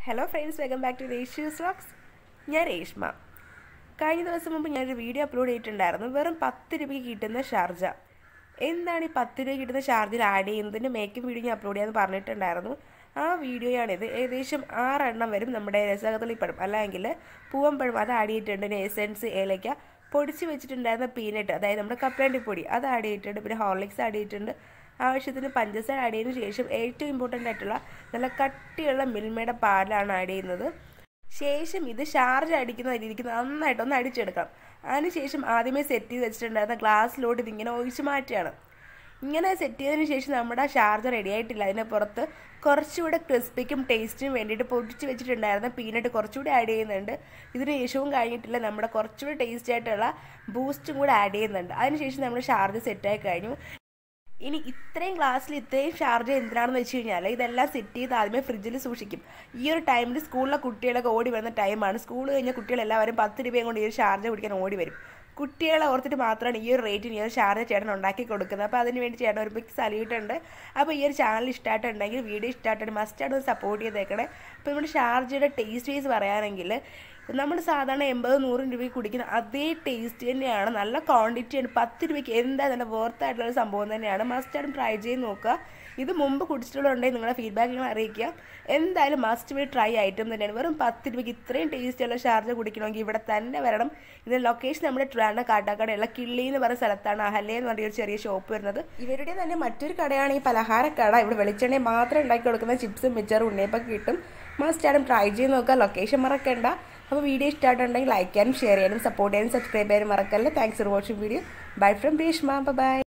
hello friends welcome back to Reshu's vlogs ഞാൻ രേഷ്മ കഴിഞ്ഞ ദിവസം മുമ്പ് ഞാനൊരു വീഡിയോ അപ്ലോഡ് ചെയ്തിട്ടുണ്ടായിരുന്നു വെറും പത്ത് രൂപയ്ക്ക് കിട്ടുന്ന ഷാർജ എന്താണ് ഈ പത്ത് രൂപ കിട്ടുന്ന ഷാർജയിൽ ആഡ് ചെയ്യുന്നതിൻ്റെ മേക്കിംഗ് വീഡിയോ ഞാൻ അപ്ലോഡ് ചെയ്യാമെന്ന് പറഞ്ഞിട്ടുണ്ടായിരുന്നു ആ വീഡിയോയാണിത് ഏകദേശം ആറെണ്ണം വരും നമ്മുടെ രസകദളിപ്പഴം അല്ലെങ്കിൽ പൂവമ്പഴം അത് ആഡ് ചെയ്തിട്ടുണ്ട് പിന്നെ എസെൻസ് ഏലയ്ക്ക പൊടിച്ച് വെച്ചിട്ടുണ്ടായിരുന്ന പീനട്ട് അതായത് നമ്മുടെ കപ്പലണ്ടി പൊടി അത് ആഡ് ചെയ്തിട്ടുണ്ട് പിന്നെ ഹോർലിക്സ് ആഡ് ചെയ്തിട്ടുണ്ട് ആവശ്യത്തിന് പഞ്ചസാര ആഡ് ചെയ്തതിന് ശേഷം ഏറ്റവും ഇമ്പോർട്ടൻ്റ് ആയിട്ടുള്ള നല്ല കട്ടിയുള്ള മിൽമയുടെ പാലാണ് ആഡ് ചെയ്യുന്നത് ശേഷം ഇത് ഷാർജ് അടിക്കുന്ന രീതിക്ക് നന്നായിട്ടൊന്ന് അടിച്ചെടുക്കണം അതിനുശേഷം ആദ്യമേ സെറ്റ് ചെയ്ത് വെച്ചിട്ടുണ്ടായിരുന്ന ഗ്ലാസ്സിലോട്ട് ഇതിങ്ങനെ ഒഴിച്ച് മാറ്റുകയാണ് ഇങ്ങനെ സെറ്റ് ചെയ്തതിന് ശേഷം നമ്മുടെ ഷാർജ റെഡി ആയിട്ടില്ല അതിന് പുറത്ത് കുറച്ചുകൂടെ ക്രിസ്പിക്കും ടേസ്റ്റിനും വേണ്ടിയിട്ട് പൊടിച്ച് വെച്ചിട്ടുണ്ടായിരുന്ന പീനട്ട് കുറച്ചുകൂടി ആഡ് ചെയ്യുന്നുണ്ട് ഇതിന് ശേഷവും കഴിഞ്ഞിട്ടില്ല നമ്മുടെ കുറച്ചുകൂടി ടേസ്റ്റി ആയിട്ടുള്ള ബൂസ്റ്റും കൂടെ ആഡ് ചെയ്യുന്നുണ്ട് അതിനുശേഷം നമ്മുടെ ഷാർജ സെറ്റായി കഴിഞ്ഞു ഇനി ഇത്രയും ഗ്ലാസ്സിൽ ഇത്രയും ഷാർജ എന്തിനാണെന്ന് വെച്ച് കഴിഞ്ഞാൽ ഇതെല്ലാം സെറ്റ് ചെയ്ത് ആദ്യമേ ഫ്രിഡ്ജിൽ സൂക്ഷിക്കും ഈ ഒരു ടൈമിൽ സ്കൂളിലെ കുട്ടികളൊക്കെ ഓടി വരുന്ന ടൈമാണ് സ്കൂൾ കഴിഞ്ഞ കുട്ടികളെല്ലാവരും പത്ത് രൂപയും കൊണ്ട് ഈ ഒരു ഷാർജ കുടിക്കാൻ ഓടി വരും കുട്ടികളെ ഓർത്തിട്ട് മാത്രമാണ് ഈ ഒരു റേറ്റിന് ഈ ഒരു ഷാർജ ചേട്ടൻ ഉണ്ടാക്കി കൊടുക്കുന്നത് അപ്പോൾ അതിന് വേണ്ടി ചേട്ടൻ ഒരു ബിഗ് സല്യൂട്ടുണ്ട് അപ്പോൾ ഈ ഒരു ചാനൽ ഇഷ്ടമായിട്ടുണ്ടെങ്കിൽ വീഡിയോ ഇഷ്ടമായിട്ടുണ്ടെങ്കിൽ മസ്റ്റായിട്ട് സപ്പോർട്ട് ചെയ്തേക്കണേ അപ്പോൾ നമ്മുടെ ഷാർജയുടെ ടേസ്റ്റ് വൈസ് പറയുകയാണെങ്കിൽ നമ്മൾ സാധാരണ എൺപത് നൂറ് രൂപയ്ക്ക് കുടിക്കുന്ന അതേ ടേസ്റ്റ് തന്നെയാണ് നല്ല ക്വാണ്ടിറ്റിയാണ് പത്ത് രൂപയ്ക്ക് എന്താ നല്ല വർത്ത് ആയിട്ടുള്ള ഒരു സംഭവം തന്നെയാണ് മസ്റ്റായിട്ടും ട്രൈ ചെയ്ത് നോക്കുക ഇത് മുമ്പ് കുടിച്ചിട്ടുണ്ടെങ്കിൽ നിങ്ങളുടെ ഫീഡ്ബാക്ക് നിങ്ങൾ അറിയിക്കുക എന്തായാലും മസ്റ്റ് ബി ട്രൈ ഐറ്റം തന്നെയാണ് വെറും പത്ത് രൂപയ്ക്ക് ഇത്രയും ടേസ്റ്റുള്ള ഷാർജ കുടിക്കണമെങ്കിൽ ഇവിടെ തന്നെ വരണം ഇതിൻ്റെ ലൊക്കേഷൻ നമ്മുടെ ട്രാൻഡ കാട്ടാക്കടയുള്ള കിള്ളി എന്ന് പറയുന്ന സ്ഥലത്താണ് അഹല്യ എന്ന് പറഞ്ഞ ഒരു ചെറിയ ഷോപ്പ് വരുന്നത് ഇവരുടെ തന്നെ മറ്റൊരു കടയാണ് ഈ പലഹാരക്കട ഇവിടെ വെളിച്ചെണ്ണ മാത്രം ഉണ്ടാക്കി കൊടുക്കുന്ന ചിപ്സും മിച്ചറും ഉണ്ണിയപ്പൊക്കെ കിട്ടും മസ്റ്റായിട്ടും ട്രൈ ചെയ്ത് നോക്കുക ലൊക്കേഷൻ മറക്കണ്ട അപ്പോൾ വീഡിയോ ഇഷ്ടമായിട്ടുണ്ടെങ്കിൽ ലൈക്ക് ചെയ്യാനും ഷെയർ ചെയ്യാനും സപ്പോർട്ട് ചെയ്യാനും സബ്സ്ക്രൈബ് ചെയ്യാനും മറക്കല്ല thanks for watching video bye from Reshma by